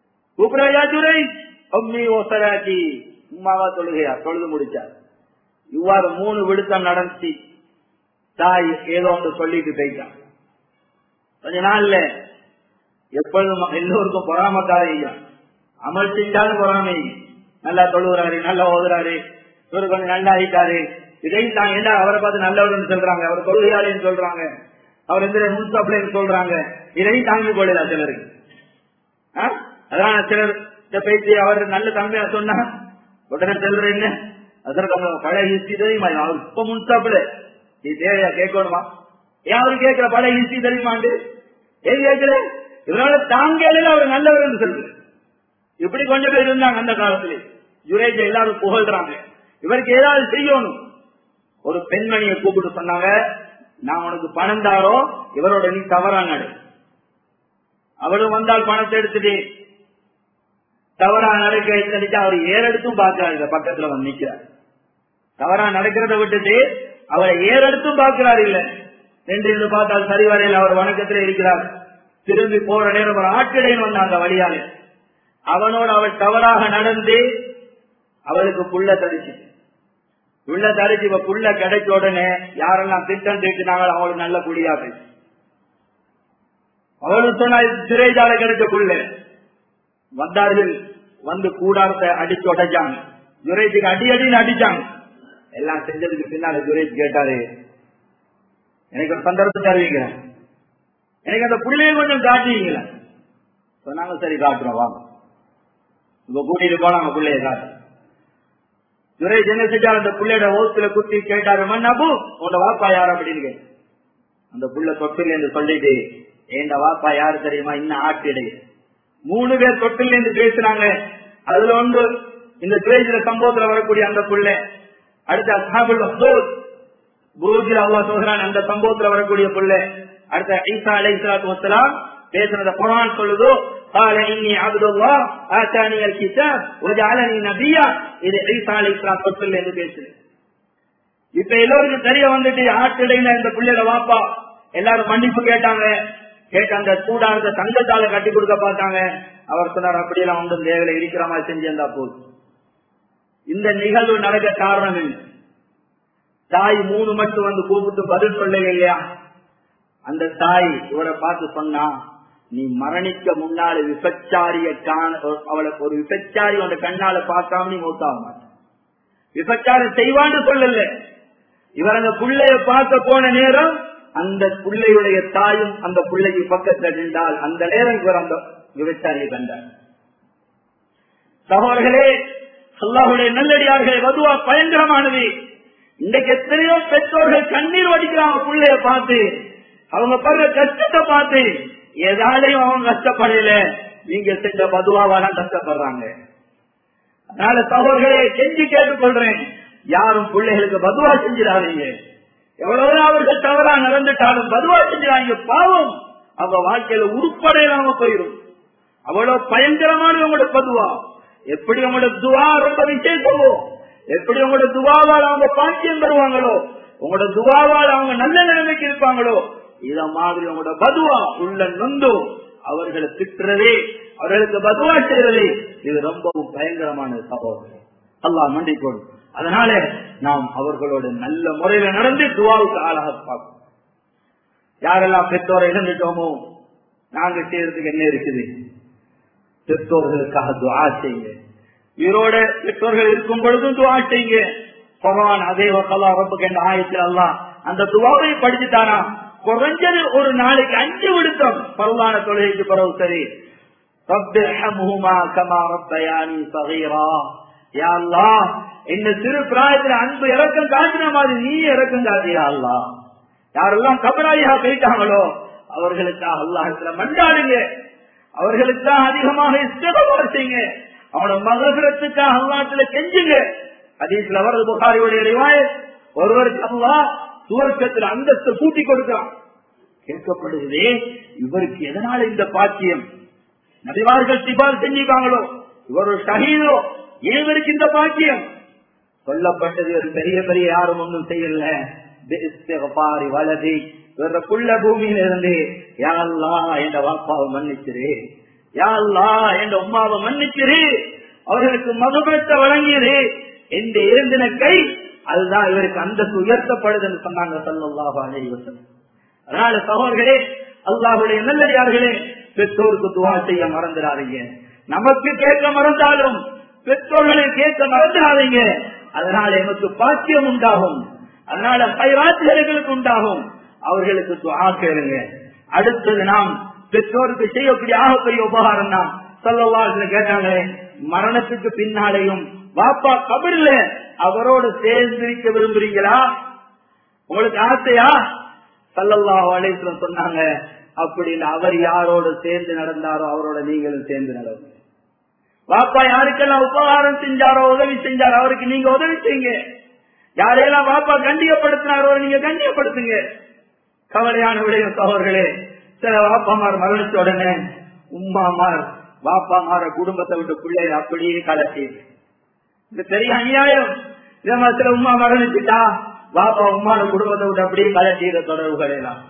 கூப்பிடாயா ஜுரை உம்மி ஒசலாசி உம்மாவா தொழுகையா தொழுது முடிச்சார் இவ்வாறு மூணு விடுத்தம் நடந்துச்சு தாய் ஏதோ ஒன்று சொல்லிட்டு போயிட்டான் கொஞ்ச நாள்ல எப்பொழுதும் எல்லோருக்கும் பொறாமக்கார அமல் செஞ்சாலும் பொறாமை நல்லா தொழுகிறாரு நல்லா ஓதுறாரு இவரு கொஞ்சம் நல்லா ஆயிட்டாரு இதையும் தான் என்ன அவரை பார்த்து நல்லவர்னு சொல்றாங்க அவர் தொழுகையாளின்னு சொல்றாங்க அவர் எந்த முன்சாப்பிள்ளைன்னு சொல்றாங்க இதையும் தாங்கி கொள்ளல சிலருக்கு ஆ? அதான் சிலர் இந்த பேச்சு அவர் நல்ல தன்மையா சொன்னா உடனே செல்ற என்ன அதற்கு அவங்க பழைய ஹிஸ்டி தெரியுமா அவர் இப்ப முன்சாப்பிட நீ தேவையா கேட்கணுமா ஏன் அவரு கேட்கிற பழைய ஹிஸ்டி தெரியுமாண்டு ஏன் கேட்கிற இதனால தாங்கல அவர் நல்லவர் சொல்றது இப்படி கொஞ்சம் பேர் இருந்தாங்க அந்த காலத்துல ஜுரேஜ எல்லாரும் புகழ்றாங்க இவருக்கு ஏதாவது செய்யணும் ஒரு பெண்மணியை கூப்பிட்டு சொன்னாங்க நான் உனக்கு பணம் தாரோ இவரோட நீ தவறா நடு அவளும் வந்தால் பணத்தை எடுத்துட்டு தவறா நடக்க எடுத்து அவர் ஏறெடுத்தும் பார்க்கிறாரு பக்கத்துல வந்து நிக்கிறார் தவறா நடக்கிறத விட்டுட்டு அவரை ஏறெடுத்தும் பார்க்கிறார் இல்ல என்று பார்த்தால் சரிவரையில் அவர் வணக்கத்தில் இருக்கிறார் திரும்பி போற நேரம் ஒரு ஆட்டிடையும் வந்த அந்த வழியால அவனோடு அவள் தவறாக நடந்து அவளுக்கு புள்ள தரிச்சு புள்ள தரிச்சு இப்ப புள்ள கிடைச்ச உடனே யாரெல்லாம் திட்டம் தீட்டினாங்களோ அவளுக்கு நல்ல குடியா போயிடுச்சு அவளுக்கு சொன்னா இது சிறைச்சாலை கிடைச்ச புள்ள வந்தார்கள் வந்து கூடாரத்தை அடிச்சு உடைச்சாங்க ஜுரேஜுக்கு அடி அடின்னு அடிச்சாங்க எல்லாம் செஞ்சதுக்கு பின்னால ஜுரேஜ் கேட்டாரு எனக்கு ஒரு சந்தர்ப்பத்தை தருவீங்க எனக்கு அந்த புள்ளைய கொஞ்சம் காட்டுவீங்களா சொன்னாங்க சரி காட்டுறோம் வாங்க இப்ப கூட்டிட்டு போனாங்க பிள்ளைய காட்டு சுரேஷ் என்ன செஞ்சார் அந்த பிள்ளையோட ஓத்துல குத்தி கேட்டாரு மண்ணாபு உன்னோட வாப்பா யார் அப்படின்னு கேட்டு அந்த புள்ள தொட்டில இருந்து சொல்லிட்டு ஏண்ட வாப்பா யாரு தெரியுமா இன்னும் ஆட்டிடை மூணு பேர் தொட்டில இருந்து பேசுறாங்க அதுல ஒன்று இந்த சுரேஜில சம்பவத்துல வரக்கூடிய அந்த புள்ள அடுத்த அசாபுல் மசூத் குருஜில் அவ்வளவு சொல்றான் அந்த சம்பவத்துல வரக்கூடிய புள்ள அடுத்த ஐசா அலை இஸ்லாத்து வசலாம் பேசுறத குரான் சொல்லுதோ قال إني عبد الله آتاني الكتاب وجعلني نبيا இது ஈசா அலைஹிஸ்ஸலாம் தொட்டில் இருந்து பேசுறேன் இப்ப எல்லோருக்கும் தெரிய வந்துட்டு ஆட்டிடையில இந்த பிள்ளையோட வாப்பா எல்லாரும் மன்னிப்பு கேட்டாங்க கேட்ட அந்த கூடாரத்தை தங்கத்தால கட்டி கொடுக்க பார்த்தாங்க அவர் சொன்னார் அப்படியெல்லாம் ஒன்றும் தேவையில்லை இருக்கிற மாதிரி செஞ்சிருந்தா போதும் இந்த நிகழ்வு நடக்க காரணம் என்ன தாய் மூணு மட்டும் வந்து கூப்பிட்டு பதில் சொல்ல இல்லையா அந்த தாய் இவரை பார்த்து சொன்னா நீ மரணிக்க முன்னால விபச்சாரிய காண அவளுக்கு ஒரு விபச்சாரி உன் கண்ணால பார்க்காம நீ மூத்தாக மாட்ட விபச்சாரம் செய்வான்னு சொல்லல இவர் அந்த புள்ளைய பார்க்க போன நேரம் அந்த புள்ளையுடைய தாயும் அந்த புள்ளைக்கு பக்கத்தில் நின்றால் அந்த நேரம் இவர் அந்த விபச்சாரியை கண்டார் சகோதரர்களே அல்லாஹுடைய நல்லடியார்களே வதுவா பயங்கரமானது இன்றைக்கு எத்தனையோ பெற்றோர்கள் கண்ணீர் வடிக்கிறாங்க பிள்ளைய பார்த்து அவங்க படுற கஷ்டத்தை பார்த்து ஏதாலையும் அவங்க கஷ்டப்படல நீங்க செஞ்ச மதுவாவான கஷ்டப்படுறாங்க அதனால சகோதரர்களே செஞ்சு கேட்டுக்கொள்றேன் யாரும் பிள்ளைகளுக்கு மதுவா செஞ்சிடாதீங்க எவ்வளவு அவர்கள் தவறா நடந்துட்டாலும் மதுவா செஞ்சிடாங்க பாவம் அவங்க வாழ்க்கையில உருப்படையிலாம போயிடும் அவ்வளவு பயங்கரமான உங்களோட பதுவா எப்படி உங்களோட துவா ரொம்ப விசேஷமோ எப்படி உங்களோட துவாவால் அவங்க பாக்கியம் தருவாங்களோ உங்களோட துவாவால் அவங்க நல்ல நிலைமைக்கு இருப்பாங்களோ இத மாதிரி உங்களோட பதுவா உள்ள நொந்தோ அவர்களை திட்டுறதே அவர்களுக்கு பதுவா செய்யறதே இது ரொம்பவும் பயங்கரமான சகோதரர் அல்லா மண்டிக்கொள்ளும் அதனால நாம் அவர்களோட நல்ல முறையில நடந்து துவாவுக்கு ஆளாக பார்க்கணும் யாரெல்லாம் பெற்றோரை இழந்துட்டோமோ நாங்க செய்யறதுக்கு என்ன இருக்குது பெற்றோர்களுக்காக துவா செய்யுங்க உயிரோட பெற்றோர்கள் இருக்கும் பொழுதும் துவா செய்யுங்க பகவான் அதே வக்கலா ரப்புக்கு என்ற ஆயத்தில் அல்லா அந்த துவாவை படிச்சுட்டானா குறைஞ்சது ஒரு நாளைக்கு அஞ்சு விடுத்தம் பரவான தொழிலுக்கு பிறகு சரி இந்த சிறு பிராயத்துல அன்பு இறக்கம் காட்டின மாதிரி நீ இறக்கம் காட்டியா அல்லா யாரெல்லாம் கபராளியா போயிட்டாங்களோ அவர்களுக்காக அல்லாஹத்துல மண்டாடுங்க அவர்களுக்காக அதிகமாக இஷ்டமாக செய்யுங்க அவனோட மகசுரத்துக்காக அல்லாத்துல கெஞ்சுங்க அதீஸ்ல வரது புகாரியுடைய ரிவாய் ஒருவருக்கு அல்லா சுவர்க்கத்தில் அந்தஸ்து கூட்டி கொடுக்கிறான் கேட்கப்படுவதே இவருக்கு எதனால இந்த பாக்கியம் நபிவார்கள் சிபால் செஞ்சுக்காங்களோ இவர் ஒரு ஷஹீதோ ஏன் இவருக்கு இந்த பாக்கியம் சொல்லப்பட்டது ஒரு பெரிய பெரிய யாரும் ஒன்றும் செய்யல பாரி வலதி இவர புள்ள பூமியில இருந்து யாழ்லா என்ற வாப்பாவை மன்னிச்சிரு யாழ்லா என்ற உமாவை மன்னிச்சிரு அவர்களுக்கு மதுபெற்ற வழங்கியது எந்த இருந்தின கை அதுதான் இவருக்கு அந்த உயர்த்தப்படுது என்று சொன்னாங்க சல்லாஹு அலைஹி வஸல்லம் அதனால சகோதரர்களே அல்லாஹுடைய நல்லடியார்களே பெற்றோருக்கு துவா செய்ய மறந்துடாதீங்க நமக்கு கேட்க மறந்தாலும் பெற்றோர்களை கேட்க மறந்துடாதீங்க அதனால எனக்கு பாக்கியம் உண்டாகும் அதனால பயிராட்சிகளுக்கு உண்டாகும் அவர்களுக்கு துவா கேளுங்க அடுத்தது நாம் பெற்றோருக்கு செய்யக்கூடிய ஆகப்பெரிய உபகாரம் தான் சொல்லவாசல கேட்டாங்களே மரணத்துக்கு பின்னாலேயும் வாப்பா கபர்ல அவரோடு சேர்ந்திருக்க விரும்புறீங்களா உங்களுக்கு ஆசையா சல்லல்லா அலேஸ்வரம் சொன்னாங்க அப்படின்னு அவர் யாரோடு சேர்ந்து நடந்தாரோ அவரோட நீங்களும் சேர்ந்து நடங்க வாப்பா யாருக்கெல்லாம் உபகாரம் செஞ்சாரோ உதவி செஞ்சாரோ அவருக்கு நீங்க உதவி செய்யுங்க யாரையெல்லாம் வாப்பா கண்டியப்படுத்தினாரோ நீங்க கண்டியப்படுத்துங்க கவலையான விடயம் சகோதர்களே சில வாப்பாமார் மரணிச்ச உடனே உம்மாமார் வாப்பாமார குடும்பத்தை விட்டு பிள்ளைய அப்படியே கலட்டி இது பெரிய அநியாயம் இதே மாதிரி சில உமா மரணிச்சுட்டா வாப்பா உம்மான குடும்பத்தை விட்டு அப்படியே கலட்டிற தொடர்புகள் எல்லாம்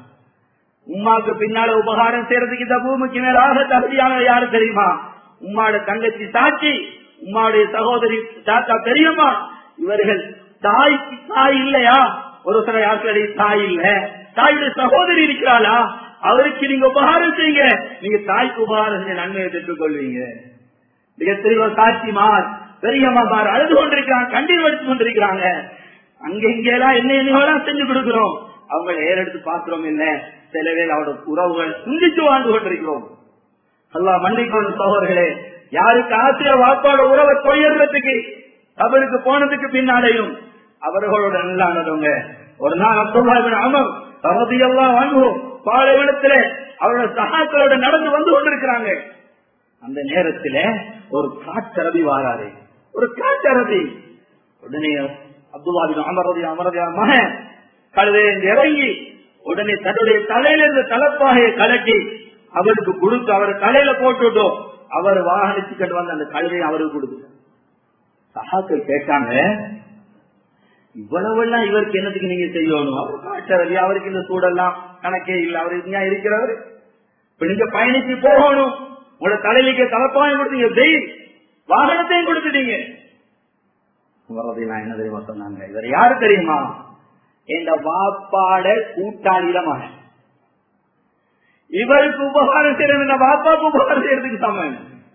உமாக்கு பின்னால உபகாரம் செய்யறதுக்கு இந்த பூமிக்கு மேலாக தகுதியான யாரு தெரியுமா உம்மாட தங்கச்சி சாட்சி உம்மாவுடைய சகோதரி தாத்தா தெரியுமா இவர்கள் தாய்க்கு தாய் இல்லையா ஒரு சில யாருடைய தாய் இல்ல தாயுடைய சகோதரி இருக்கிறாளா அவருக்கு நீங்க உபகாரம் செய்யுங்க நீங்க தாய்க்கு உபகாரம் செஞ்ச நன்மையை பெற்றுக் கொள்வீங்க மிகப்பெரிய சாட்சிமார் பெரியம்மார் அழுது கொண்டிருக்கிறாங்க கண்ணீர் வடித்து கொண்டிருக்கிறாங்க அங்க இங்கெல்லாம் என்ன என்னெல்லாம் செஞ்சு கொடுக்கிறோம் அவங்க ஏறெடுத்து பாக்குறோம் என்ன சில பேர் அவரோட உறவுகள் சிந்திச்சு வாழ்ந்து கொண்டிருக்கிறோம் அல்லா மன்னிக்கணும் சகோதரர்களே யாருக்கு ஆசிரியர் வாப்பாட உறவை தொழிறதுக்கு அவருக்கு போனதுக்கு பின்னாலேயும் அவர்களோட நல்லானவங்க ஒரு நாள் அப்துல்லா அமர் தமதியெல்லாம் வாங்குவோம் பாலைவனத்துல அவரோட சகாக்களோட நடந்து வந்து கொண்டிருக்கிறாங்க அந்த நேரத்துல ஒரு காட்டரபி வாராரு ஒரு காட்டரபி உடனே அப்துல்லாபின் அமரதி அமரதி மகன் கழுதை இறங்கி உடனே தன்னுடைய தலையில இருந்த தலப்பாகையை கலட்டி அவருக்கு கொடுத்து அவர் தலையில போட்டுட்டோம் அவர் வாகனத்துக்கிட்டு வந்து அந்த கழுதையை அவருக்கு கொடுத்து சகாக்கள் கேட்டாங்க இவ்வளவெல்லாம் இவருக்கு என்னத்துக்கு நீங்க செய்யணும் அவர் காட்டரவி அவருக்கு இந்த சூடெல்லாம் கணக்கே இல்லை அவர் இங்க இருக்கிறவர் இப்ப நீங்க பயணிச்சு போகணும் உங்களோட தலையிலுக்கு தலப்பாயம் கொடுத்தீங்க தெய் வாகனத்தையும் கொடுத்துட்டீங்க என்ன தெரியுமா சொன்னாங்க இவர் யாரு தெரியுமா இந்த வாப்பாட கூட்டாளியில மகன் இவருக்கு உபகாரம் செய்யறது வாப்பாக்கு உபகாரம் செய்யறதுக்கு சமம்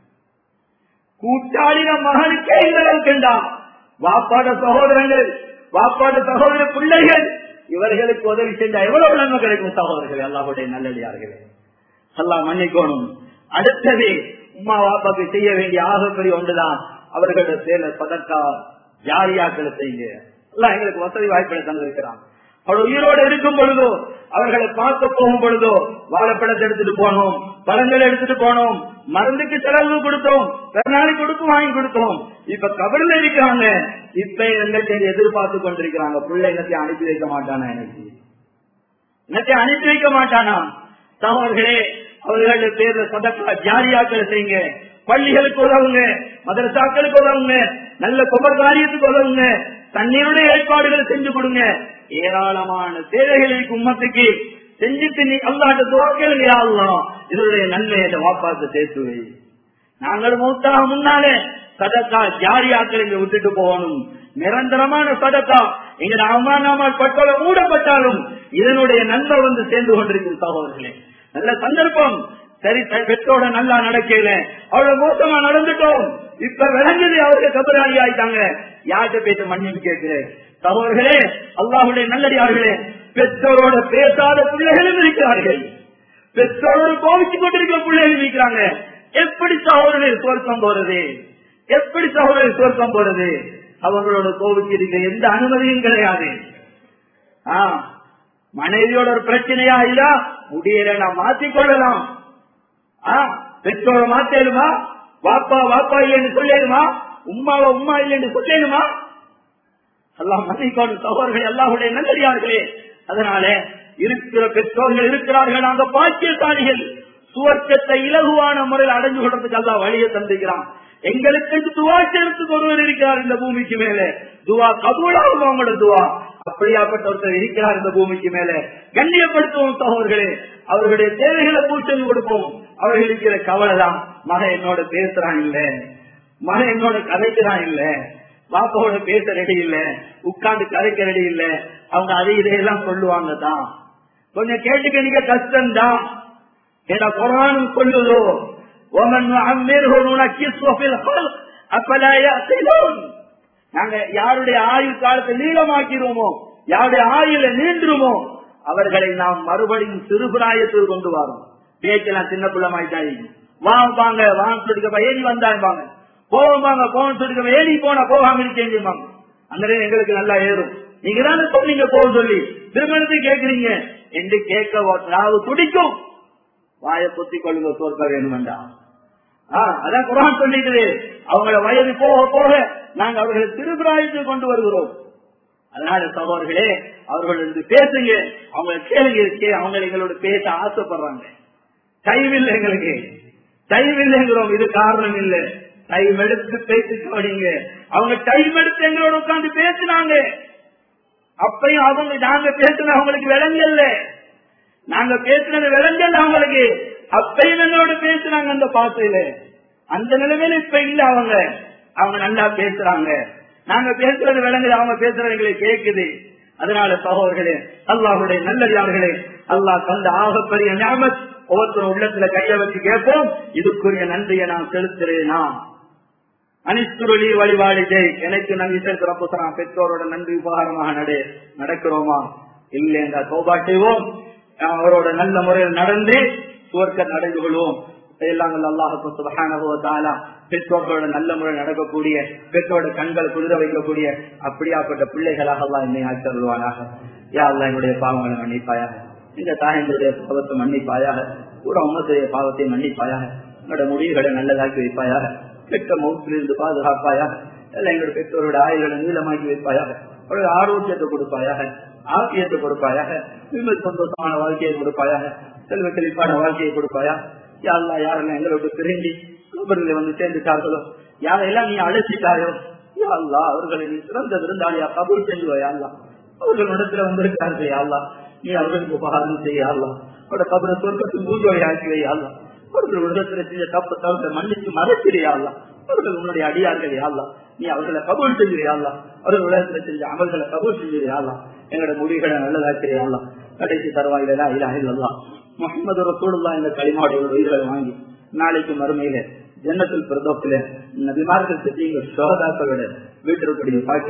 கூட்டாளின மகனுக்கே இந்த அளவுக்குண்டா வாப்பாட சகோதரங்கள் வாப்பாட சகோதர பிள்ளைகள் இவர்களுக்கு உதவி செஞ்சா எவ்வளவு நன்மை கிடைக்கும் சகோதரர்கள் எல்லாருடைய நல்லடியார்களே எல்லாம் மன்னிக்கணும் அடுத்தது உமா வாப்பாக்கு செய்ய வேண்டிய ஆகப்பெரிய ஒன்றுதான் அவர்களோட சேல பதக்கா ஜாரியாக்களை செய்யுங்க எல்லாம் எங்களுக்கு வசதி வாய்ப்புகளை தந்திருக்கிறான் அவர் உயிரோடு இருக்கும் பொழுதோ அவர்களை பார்க்க போகும் பொழுதோ வாழைப்பழத்தை எடுத்துட்டு போனோம் பழங்களை எடுத்துட்டு போனோம் மருந்துக்கு செலவு கொடுத்தோம் பிறநாளை கொடுக்கும் வாங்கி கொடுத்தோம் இப்ப கபடில் இருக்கிறாங்க இப்ப எங்களுக்கு எதிர்பார்த்து கொண்டிருக்கிறாங்க பிள்ளை என்னத்தையும் அனுப்பி வைக்க மாட்டானா எனக்கு என்னத்தையும் அனுப்பி வைக்க மாட்டானா சகோதரர்களே அவர்களுடைய பேர்ல சதக்கா ஜாரியாக்கள் செய்யுங்க பள்ளிகளுக்கு உதவுங்க மதரசாக்களுக்கு உதவுங்க நல்ல குமர் காரியத்துக்கு உதவுங்க தண்ணீருடைய ஏற்பாடுகளை செஞ்சு கொடுங்க ஏராளமான தேவைகளுக்கு உம்மத்துக்கு செஞ்சுட்டு நீ அல்லாட்ட துவக்கலையா இதனுடைய நன்மையை வாப்பாத்து சேர்த்து வை நாங்கள் மூத்தாக முன்னாலே சதக்கா ஜாரியாக்கள் இங்க விட்டுட்டு போகணும் நிரந்தரமான சதக்கா எங்க அவமானமால் பட்டோல மூடப்பட்டாலும் இதனுடைய நன்மை வந்து சேர்ந்து கொண்டிருக்கும் சகோதரர்களே நல்ல சந்தர்ப்பம் சரி பெற்றோட நல்லா நடக்கல அவ்வளவு மோசமா நடந்துட்டோம் இப்ப விளங்குது அவருக்கு கபராளி ஆயிட்டாங்க யார்கிட்ட பேச மன்னிப்பு கேட்கிறேன் சகோதரர்களே அல்லாஹுடைய நல்லடியார்களே பெற்றோரோட பேசாத பிள்ளைகளும் இருக்கிறார்கள் பெற்றோரோடு கோவிச்சு கொண்டிருக்கிற பிள்ளைகள் இருக்கிறாங்க எப்படி சகோதரர்கள் சுவர்க்கம் போறது எப்படி சகோதரர் சுவர்க்கம் போறது அவங்களோட கோவிச்சு இருக்க எந்த அனுமதியும் கிடையாது ஆஹ் மனைவியோட ஒரு பிரச்சனையா இல்ல முடியல நான் மாத்திக்கொள்ளலாம் பெற்றோரை மாத்தேனுமா வாப்பா வாப்பா இல்லைன்னு சொல்லிடுமா உமாவை உமா இல்லைன்னு சொல்லிடுமா எல்லாம் மன்னிக்கோடும் சகோதரர்கள் எல்லாருடைய நல்லடியார்களே அதனால இருக்கிற பெற்றோர்கள் இருக்கிறார்கள் அந்த பாக்கியசாலிகள் சுவர்க்கத்தை இலகுவான முறையில் அடைஞ்சு கொள்றதுக்கு அல்லா வழியை தந்திருக்கிறான் எங்களுக்கு துவா சேர்த்துக்கு ஒருவர் இருக்கிறார் இந்த பூமிக்கு மேல துவா கபூலாகும் அவங்களோட துவா அப்படியாப்பட்ட ஒருத்தர் இருக்கிறார் இந்த பூமிக்கு மேல கண்ணியப்படுத்துவோம் சகோதரர்களே அவர்களுடைய தேவைகளை பூச்சொல்லி கொடுப்போம் அவர்கள் இருக்கிற கவலை தான் மகன் என்னோட பேசுறான் இல்ல மகன் என்னோட கதைக்கிறான் இல்ல பாப்பாவோட பேச ரெடி இல்ல உட்கார்ந்து கதைக்க ரெடி இல்ல அவங்க அதை இதையெல்லாம் சொல்லுவாங்க தான் கொஞ்சம் கேட்டுக்க நீங்க கஷ்டம் தான் ஏன்னா குரான் சொல்லுதோ ஒமன் நாங்க யாருடைய ஆயுள் காலத்தை நீளமாக்கிறோமோ யாருடைய ஆயுள நீண்டுருமோ அவர்களை நாம் மறுபடியும் சிறுபிராயத்தில் கொண்டு வரோம் பேச்செல்லாம் சின்ன பிள்ளமாயிட்டாங்க வாங்க வாங்க சொல்லிக்க ஏறி வந்தாங்க போவாங்க போன சொல்லிக்க ஏறி போனா போகாம இருக்கேன் அந்த நேரம் எங்களுக்கு நல்லா ஏறும் நீங்க தானே சொன்னீங்க போக சொல்லி திருமணத்தை கேக்குறீங்க என்று கேட்க நாவு துடிக்கும் வாயை பொத்தி கொள்ளுங்க தோற்க வேணுமெண்டா அதான் குரான் சொல்லிட்டு அவங்கள வயது போக போக நாங்க அவர்களை திருபிராயத்தில் கொண்டு வருகிறோம் அதனால சகோதரர்களே அவர்கள் இருந்து பேசுங்க அவங்க கேளுங்க இருக்கே அவங்க எங்களோட பேச ஆசைப்படுறாங்க டைம் எங்களுக்கு டைம் இல்லைங்கிறோம் இது காரணம் இல்ல டைம் எடுத்து பேசிக்கோடிங்க அவங்க டைம் எடுத்து எங்களோட உட்காந்து பேசினாங்க அப்பையும் அவங்க நாங்க பேசுன அவங்களுக்கு விளங்கல்ல நாங்க பேசுனது விளங்கல் அவங்களுக்கு அப்பையும் எங்களோட பேசுனாங்க அந்த பாசையில அந்த நிலைமையில இப்ப இல்ல அவங்க அவங்க நல்லா பேசுறாங்க நாங்க பேசுறது விளங்குது அவங்க பேசுறது எங்களுக்கு கேக்குது அதனால சகோதரர்களே அல்லாஹுடைய நல்லடியார்களே அல்லாஹ் தந்த ஆகப்பெரிய ஞாபகம் ஒவ்வொருத்தரும் உள்ளத்துல கைய வச்சு கேட்போம் இதுக்குரிய நன்றியை நான் செலுத்துறேன் நான் அனிஸ்துருளி வழிபாடுதே எனக்கு நன்றி செலுத்துறப்ப பெற்றோரோட நன்றி உபகாரமாக நடு நடக்கிறோமா இல்லை என்ற சோபா செய்வோம் அவரோட நல்ல முறையில் நடந்து சுவர்க்க நடந்து கொள்வோம் எல்லாம் அல்லாஹுக்கு சுபகான பெற்றோர்களோட நல்ல முறை நடக்கக்கூடிய பெற்றோட கண்களை குளிர வைக்கக்கூடிய அப்படியாப்பட்ட பிள்ளைகளாக எல்லாம் என்னை ஆச்சருவானாக யா அல்லா என்னுடைய பாவங்களை மன்னிப்பாயாக இந்த தாயங்களுடைய பாவத்தை மன்னிப்பாயாக கூட உமத்துடைய பாவத்தை மன்னிப்பாயாக என்னோட முடிவுகளை நல்லதாக்கி வைப்பாயாக கெட்ட மௌத்திலிருந்து பாதுகாப்பாயாக எல்லாம் எங்களுடைய பெற்றோரோட ஆயுள்களை நீளமாக்கி வைப்பாயாக அவருடைய ஆரோக்கியத்தை கொடுப்பாயாக ஆசியத்தை கொடுப்பாயாக மிக சந்தோஷமான வாழ்க்கையை கொடுப்பாயாக செல்வ செழிப்பான வாழ்க்கையை கொடுப்பாயா யாரெல்லாம் யாரெல்லாம் எங்களோட பிரிஞ்சு குபரில் வந்து சேர்ந்துட்டார்களோ யாரெல்லாம் நீ அழைச்சிட்டாயோ யாழ்லா அவர்களை நீ சிறந்த விருந்தாளியா கபூல் செய்வாயா அவர்கள் இடத்துல வந்திருக்கார்கள் யாழ்லா நீ அவர்களுக்கு உபகாரம் செய்யாள்லா அவரோட கபரை சொர்க்கத்தின் பூஜை ஆக்கி வையாள்லா அவர்கள் உலகத்துல செஞ்ச தப்பு தவிர்த்த மன்னிச்சு மறைச்சிடையாள்லா அவர்கள் உன்னுடைய அடியார்கள் யாழ்லா நீ அவர்களை கபூல் செஞ்சிருயாள்லா அவர்கள் உலகத்துல செஞ்ச அமல்களை கபூல் செஞ்சிருயாள்லா எங்களோட முடிவுகளை நல்லதாக்கிறியாள்லா கடைசி தருவாயிலா இல்லா முகமது ரசூலுல்லா இந்த களிமாவோட உயிர்களை வாங்கி நாளைக்கு மறுமையில ஜன்னத்தில் பிரதோப்பில நபிமார்கள் செஞ்சு சோதாக்களோட வீட்டிற்குடைய